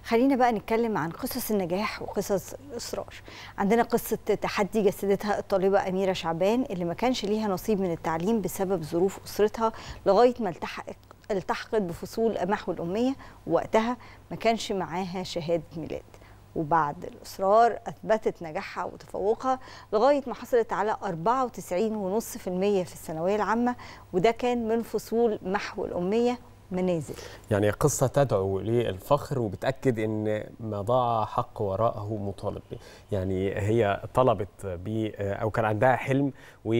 خلينا بقى نتكلم عن قصص النجاح وقصص الإصرار عندنا قصة تحدي جسدتها الطالبة أميرة شعبان اللي ما كانش ليها نصيب من التعليم بسبب ظروف أسرتها لغاية ما التحق التحقت بفصول محو الأمية ووقتها ما كانش معاها شهادة ميلاد وبعد الإصرار أثبتت نجاحها وتفوقها لغاية ما حصلت على 94.5% في الثانوية العامة وده كان من فصول محو الأمية منازل يعني قصة تدعو للفخر وبتأكد أن ما ضاع حق وراءه مطالب يعني هي طلبت ب أو كان عندها حلم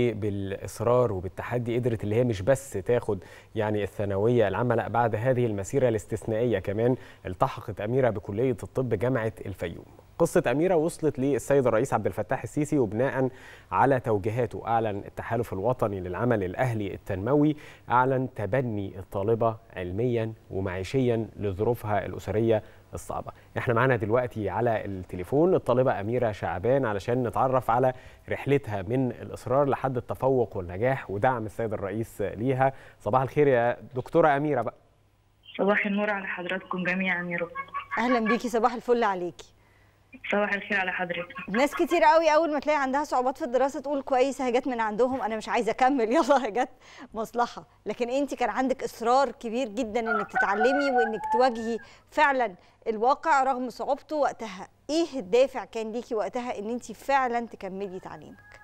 وبالإصرار وبالتحدي قدرت اللي هي مش بس تاخد يعني الثانوية العامة لا بعد هذه المسيرة الاستثنائية كمان التحقت أميرة بكلية الطب جامعة الفيوم قصة أميرة وصلت للسيد الرئيس عبد الفتاح السيسي وبناء على توجيهاته أعلن التحالف الوطني للعمل الأهلي التنموي أعلن تبني الطالبة علميا ومعيشيا لظروفها الأسرية الصعبة احنا معانا دلوقتي على التليفون الطالبة أميرة شعبان علشان نتعرف على رحلتها من الإصرار لحد التفوق والنجاح ودعم السيد الرئيس ليها صباح الخير يا دكتورة أميرة بقى صباح النور على حضراتكم جميعا يا رب أهلا بيكي صباح الفل عليكي صباح الخير على حضرتك ناس كتير قوي اول ما تلاقي عندها صعوبات في الدراسه تقول كويس هي جت من عندهم انا مش عايزه اكمل يلا هي جت مصلحه لكن انت كان عندك اصرار كبير جدا انك تتعلمي وانك تواجهي فعلا الواقع رغم صعوبته وقتها ايه الدافع كان ليكي وقتها ان انت فعلا تكملي تعليمك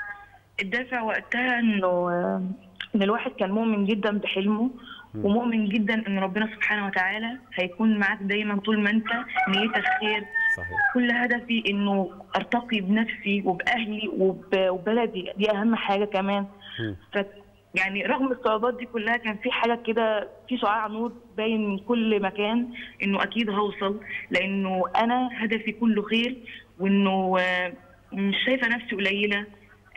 الدافع وقتها انه ان الواحد كان مؤمن جدا بحلمه ومؤمن جدا ان ربنا سبحانه وتعالى هيكون معاك دايما طول ما انت نيتك خير صحيح كل هدفي انه ارتقي بنفسي وباهلي وب- وبلدي دي اهم حاجه كمان مم. ف يعني رغم الصعوبات دي كلها كان في حاجه كده في شعاع نور باين من كل مكان انه اكيد هوصل لانه انا هدفي كله خير وانه آه، مش شايفه نفسي قليله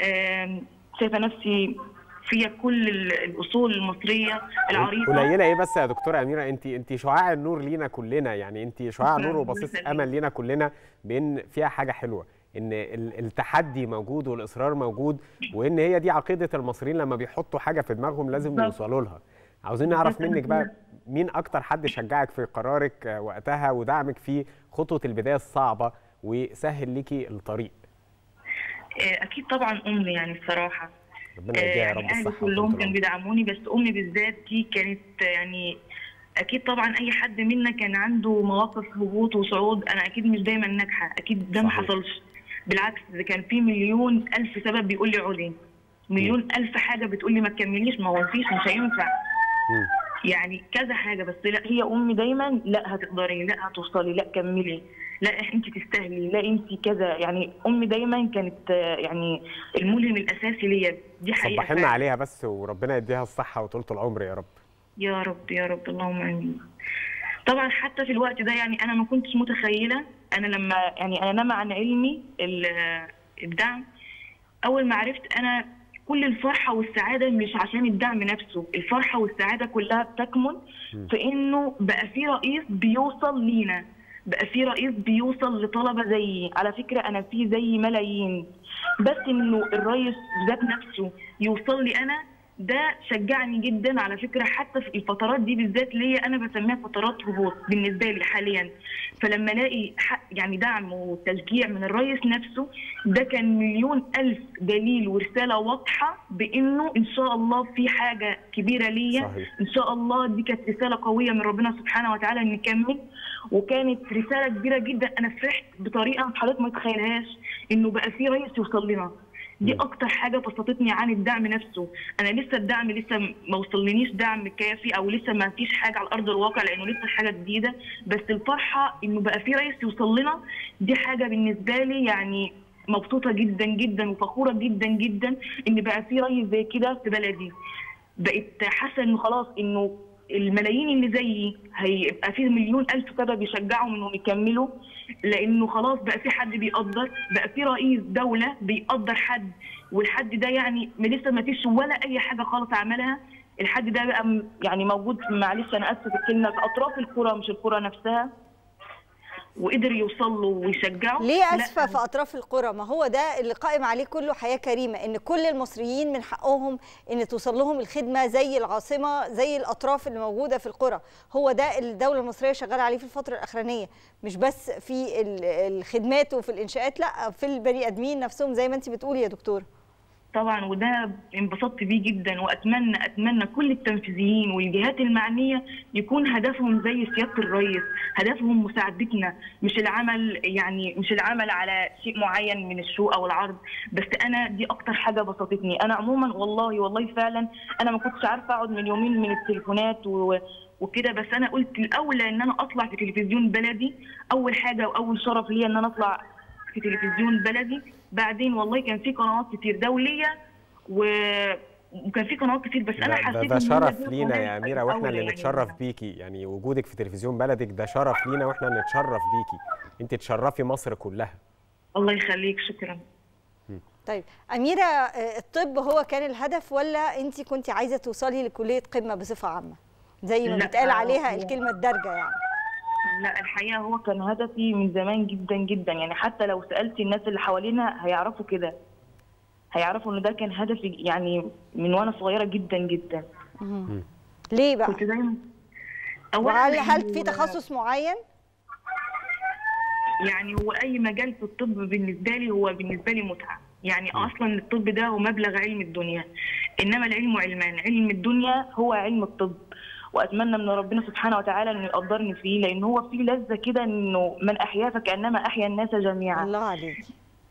آم، شايفه نفسي فيها كل ال- الاصول المصريه العريقه قليله ايه بس يا دكتوره اميره انت انت شعاع النور لينا كلنا يعني انت شعاع شكراً، نور الله وبصيص يخليك. امل لينا كلنا بان فيها حاجه حلوه ان ال- التحدي موجود والاصرار موجود وان هي دي عقيده المصريين لما بيحطوا حاجه في دماغهم لازم بالظبط. يوصلوا لها عاوزين نعرف بالظبط منك بقى كده. مين اكتر حد شجعك في قرارك آه، وقتها ودعمك في خطوه البدايه الصعبه وسهل ليكي الطريق آه، اكيد طبعا امي يعني الصراحه ربنا آه، يديها يا رب يعني اهلي الصحه كلهم وطولة كانوا العمر. بيدعموني بس امي بالذات دي كانت آه، يعني اكيد طبعا اي حد منا كان عنده مواقف هبوط وصعود انا اكيد مش دايما ناجحه اكيد ده ما صحيح. حصلش بالعكس ده كان في مليون الف سبب بيقول لي علي مليون الف حاجه بتقول لي ما تكمليش ما هو مفيش مش هينفع مم. يعني كذا حاجه بس لا هي امي دايما لا هتقدري لا هتوصلي لا كملي لا انت تستاهلي لا انت كذا يعني امي دايما كانت آه، يعني الملهم الاساسي ليا دي حقيقه صبحي لنا فعلا. عليها بس وربنا يديها الصحه وطولة العمر يا رب يا رب يا رب اللهم امين طبعا حتى في الوقت ده يعني انا ما كنتش متخيله انا لما يعني انا نما عن علمي ال- الدعم اول ما عرفت انا كل الفرحه والسعاده مش عشان الدعم نفسه الفرحه والسعاده كلها بتكمن في انه بقى في رئيس بيوصل لينا بقى في رئيس بيوصل لطلبه زيي على فكره انا في زي ملايين بس انه الرئيس ذات نفسه يوصل لي انا ده شجعني جدا على فكره حتى في الفترات دي بالذات ليا انا بسميها فترات هبوط بالنسبه لي حاليا فلما الاقي حق- يعني دعم وتشجيع من الرئيس نفسه ده كان مليون الف دليل ورساله واضحه بانه ان شاء الله في حاجه كبيره ليا صحيح. ان شاء الله دي كانت رساله قويه من ربنا سبحانه وتعالى ان نكمل وكانت رساله كبيره جدا انا فرحت بطريقه حضرتك ما تتخيلهاش انه بقى في رئيس يوصل لنا دي اكتر حاجه بسطتني عن الدعم نفسه انا لسه الدعم لسه ما وصلنيش دعم كافي او لسه ما فيش حاجه على ارض الواقع لانه لسه حاجه جديده بس الفرحه انه بقى في رئيس يوصل لنا دي حاجه بالنسبه لي يعني مبسوطه جدا جدا وفخوره جدا جدا ان بقى في رئيس زي كده في بلدي بقيت حاسه انه خلاص انه الملايين اللي زيي هيبقى في مليون الف كده بيشجعهم انهم يكملوا لانه خلاص بقى في حد بيقدر بقى في رئيس دوله بيقدر حد والحد ده يعني ما لسه ما فيش ولا اي حاجه خالص عملها الحد ده بقى م- يعني موجود معلش انا اسف الكلمه في اطراف القرى مش القرى نفسها وقدر يوصل له ويشجعه ليه لا، اسفه في اطراف القرى ما هو ده اللي قائم عليه كله حياه كريمه ان كل المصريين من حقهم ان توصل لهم الخدمه زي العاصمه زي الاطراف اللي موجوده في القرى هو ده اللي الدوله المصريه شغاله عليه في الفتره الاخرانيه مش بس في ال- الخدمات وفي الانشاءات لا في البني ادمين نفسهم زي ما انت بتقولي يا دكتوره طبعا وده انبسطت بيه جدا واتمنى اتمنى كل التنفيذيين والجهات المعنيه يكون هدفهم زي سياده الرئيس هدفهم مساعدتنا مش العمل يعني مش العمل على شيء معين من الشو او العرض بس انا دي اكتر حاجه بسطتني انا عموما والله والله فعلا انا ما كنتش عارفه اقعد من يومين من التليفونات و وكده بس انا قلت الاولى ان انا اطلع في تلفزيون بلدي اول حاجه واول شرف ليا ان انا اطلع في تلفزيون بلدي بعدين والله كان في قنوات كتير دوليه و... وكان في قنوات كتير بس انا ده, ده, حسيت ده إن شرف هي دي لينا القناة يا اميره واحنا الأولى اللي يعني. نتشرف بيكي يعني وجودك في تلفزيون بلدك ده شرف لينا واحنا نتشرف بيكي انت تشرفي مصر كلها الله يخليك شكرا طيب اميره آه، الطب هو كان الهدف ولا انت كنت عايزه توصلي لكليه قمه بصفه عامه زي ما لا، بيتقال عليها هو- الكلمه الدارجه يعني لا الحقيقه هو كان هدفي من زمان جدا جدا يعني حتى لو سالت الناس اللي حوالينا هيعرفوا كده هيعرفوا ان ده كان هدفي يعني من وانا صغيره جدا جدا ليه بقى كنت دايما أولاً وهل هل إنه- في تخصص معين يعني هو اي مجال في الطب بالنسبه لي هو بالنسبه لي متعه يعني اصلا الطب ده هو مبلغ علم الدنيا انما العلم علمان علم الدنيا هو علم الطب واتمنى من ربنا سبحانه وتعالى انه يقدرني فيه لان هو فيه لذه كده انه من احيا فكانما احيا الناس جميعا الله عليك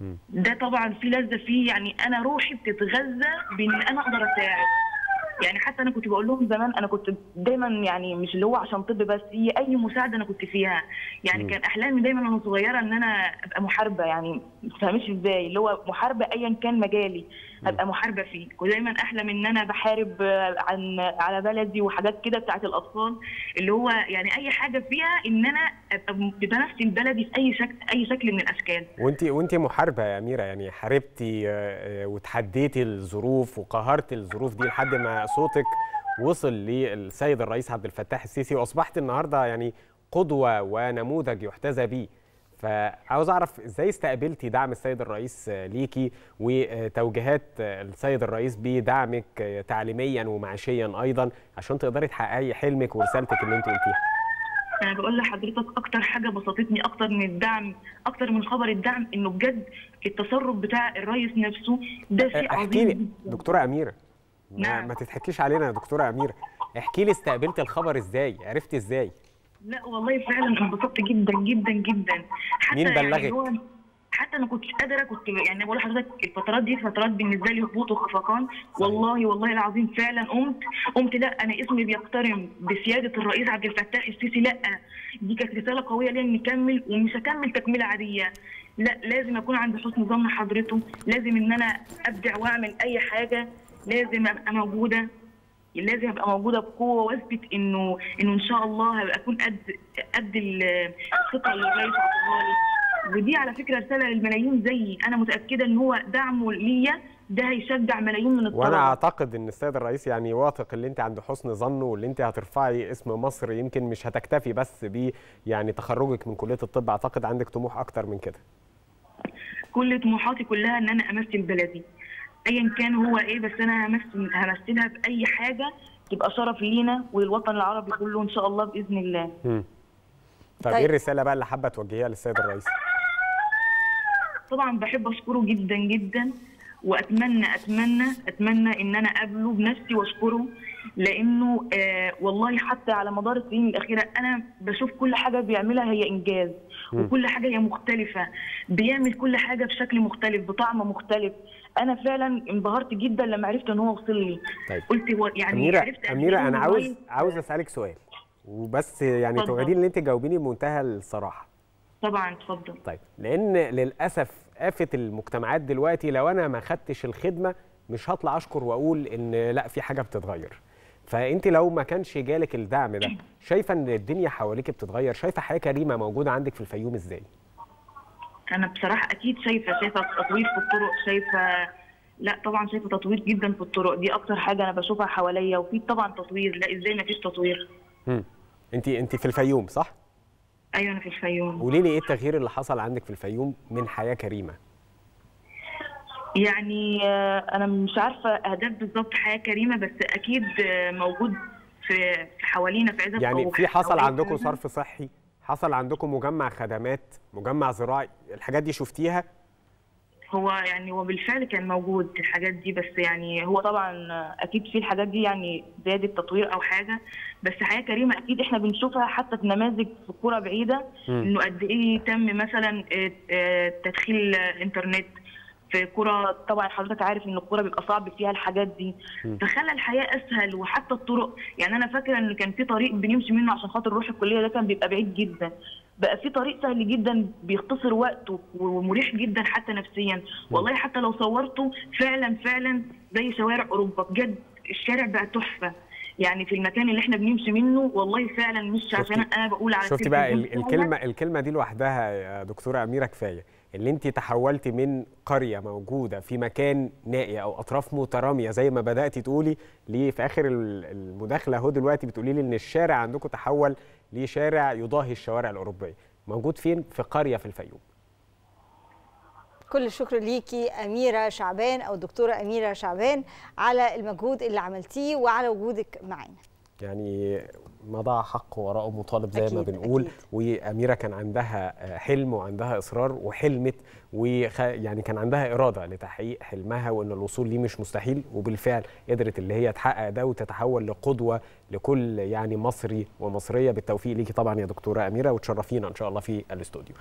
ده طبعا في لذه فيه يعني انا روحي بتتغذى بان انا اقدر اساعد يعني حتى انا كنت بقول لهم زمان انا كنت دايما يعني مش اللي هو عشان طب بس هي اي مساعده انا كنت فيها يعني كان احلامي دايما وانا صغيره ان انا ابقى محاربه يعني ما تفهميش ازاي اللي هو محاربه ايا كان مجالي هبقى محاربه فيه ودايما احلم ان انا بحارب آه، عن على بلدي وحاجات كده بتاعت الاطفال اللي هو يعني اي حاجه فيها ان انا ابقى بنفسي بلدي في اي شكل اي شكل من الاشكال وانت وانت محاربه يا اميره يعني حاربتي آه، آه، وتحديتي الظروف وقهرتي الظروف دي لحد ما صوتك وصل للسيد الرئيس عبد الفتاح السيسي واصبحت النهارده يعني قدوه ونموذج يحتذى بيه فعاوز اعرف ازاي استقبلتي دعم السيد الرئيس آه، ليكي وتوجيهات آه، السيد الرئيس بدعمك آه، تعليميا ومعيشيا ايضا عشان تقدري تحققي حلمك ورسالتك اللي انت قلتيها انا بقول لحضرتك اكتر حاجه بسطتني اكتر من الدعم اكتر من خبر الدعم انه بجد التصرف بتاع الرئيس نفسه ده شيء احكي عظيم لي جداً. دكتوره اميره ما, نعم. ما تضحكيش علينا يا دكتوره اميره احكي لي استقبلت الخبر ازاي عرفتي ازاي لا والله فعلا انبسطت جدا جدا جدا حتى مين يعني بلغك؟ هو حتى انا كنتش قادره كنت يعني بقول لحضرتك الفترات دي فترات بالنسبه لي هبوط وخفقان والله والله العظيم فعلا قمت قمت لا انا اسمي بيقترن بسياده الرئيس عبد الفتاح السيسي لا دي كانت رساله قويه ليا اني اكمل ومش هكمل تكمله عاديه لا لازم اكون عند حسن ظن حضرته لازم ان انا ابدع واعمل اي حاجه لازم ابقى موجوده لازم ابقى موجوده بقوه واثبت انه انه ان شاء الله هبقى اكون قد قد ال- الثقه اللي الرئيس عطاها لي ودي على فكره رساله للملايين زيي انا متاكده ان هو دعمه ليا ده هيشجع ملايين من وانا الطلبه اعتقد ان السيد الرئيس يعني واثق ان انت عند حسن ظنه واللي انت هترفعي اسم مصر يمكن مش هتكتفي بس ب يعني تخرجك من كليه الطب اعتقد عندك طموح اكتر من كده كل طموحاتي كلها ان انا امثل بلدي ايا كان هو ايه بس انا همثل همثلها باي حاجه تبقى شرف لينا وللوطن العربي كله ان شاء الله باذن الله مم. طيب طيب. ايه الرساله بقى اللي حابه توجهيها للسيد الرئيس طبعا بحب اشكره جدا جدا واتمنى اتمنى اتمنى ان انا اقابله بنفسي واشكره لانه آه والله حتى على مدار السنين الاخيره انا بشوف كل حاجه بيعملها هي انجاز وكل حاجه هي مختلفه بيعمل كل حاجه بشكل مختلف بطعم مختلف انا فعلا انبهرت جدا لما عرفت ان هو وصل لي طيب. قلت هو يعني اميره عرفت قد اميره إيه انا هو عاوز كويس. عاوز اسالك سؤال وبس يعني اتفضل. توعديني ان انت تجاوبيني بمنتهى الصراحه طبعا اتفضل طيب لان للاسف آفة المجتمعات دلوقتي لو انا ما خدتش الخدمه مش هطلع اشكر واقول ان لا في حاجه بتتغير فانت لو ما كانش جالك الدعم ده شايفه ان الدنيا حواليك بتتغير شايفه حياه كريمه موجوده عندك في الفيوم ازاي انا بصراحه اكيد شايفه شايفه تطوير في الطرق شايفه لا طبعا شايفه تطوير جدا في الطرق دي اكتر حاجه انا بشوفها حواليا وفي طبعا تطوير لا ازاي ما فيش تطوير امم انت انت في الفيوم صح ايوه انا في الفيوم قولي لي ايه التغيير اللي حصل عندك في الفيوم من حياه كريمه يعني آه، انا مش عارفه اهداف بالظبط حياه كريمه بس اكيد آه، موجود في في حوالينا في عزب يعني أو في حصل حوالينا. عندكم صرف صحي حصل عندكم مجمع خدمات مجمع زراعي الحاجات دي شفتيها هو يعني هو بالفعل كان موجود الحاجات دي بس يعني هو طبعا اكيد في الحاجات دي يعني زياده تطوير او حاجه بس حياه كريمه اكيد احنا بنشوفها حتى في نماذج في قرى بعيده مم. انه قد ايه تم مثلا آه، آه، تدخيل آه، انترنت في قرى طبعا حضرتك عارف ان القرى بيبقى صعب فيها الحاجات دي فخلى الحياه اسهل وحتى الطرق يعني انا فاكره ان كان في طريق بنمشي منه عشان خاطر نروح الكليه ده كان بيبقى بعيد جدا بقى في طريق سهل جدا بيختصر وقته ومريح جدا حتى نفسيا والله حتى لو صورته فعلا فعلا زي شوارع اوروبا بجد الشارع بقى تحفه يعني في المكان اللي احنا بنمشي منه والله فعلا مش عشان انا بقول على شفتي بقى ال- التلفزيون الكلمه الكلمه دي لوحدها يا دكتوره اميره كفايه اللي انت تحولتي من قريه موجوده في مكان نائي او اطراف متراميه زي ما بداتي تقولي ليه في اخر ال- المداخله اهو دلوقتي بتقولي لي ان الشارع عندكم تحول لشارع يضاهي الشوارع الاوروبيه موجود فين في قريه في الفيوم كل الشكر ليكي أميرة شعبان أو الدكتورة أميرة شعبان على المجهود اللي عملتيه وعلى وجودك معانا يعني ما ضاع حق وراءه مطالب زي ما أكيد، بنقول أكيد. واميره كان عندها آه، حلم وعندها اصرار وحلمت وخ... يعني كان عندها اراده لتحقيق حلمها وان الوصول ليه مش مستحيل وبالفعل قدرت اللي هي تحقق ده وتتحول لقدوه لكل يعني مصري ومصريه بالتوفيق ليكي طبعا يا دكتوره اميره وتشرفينا ان شاء الله في الاستوديو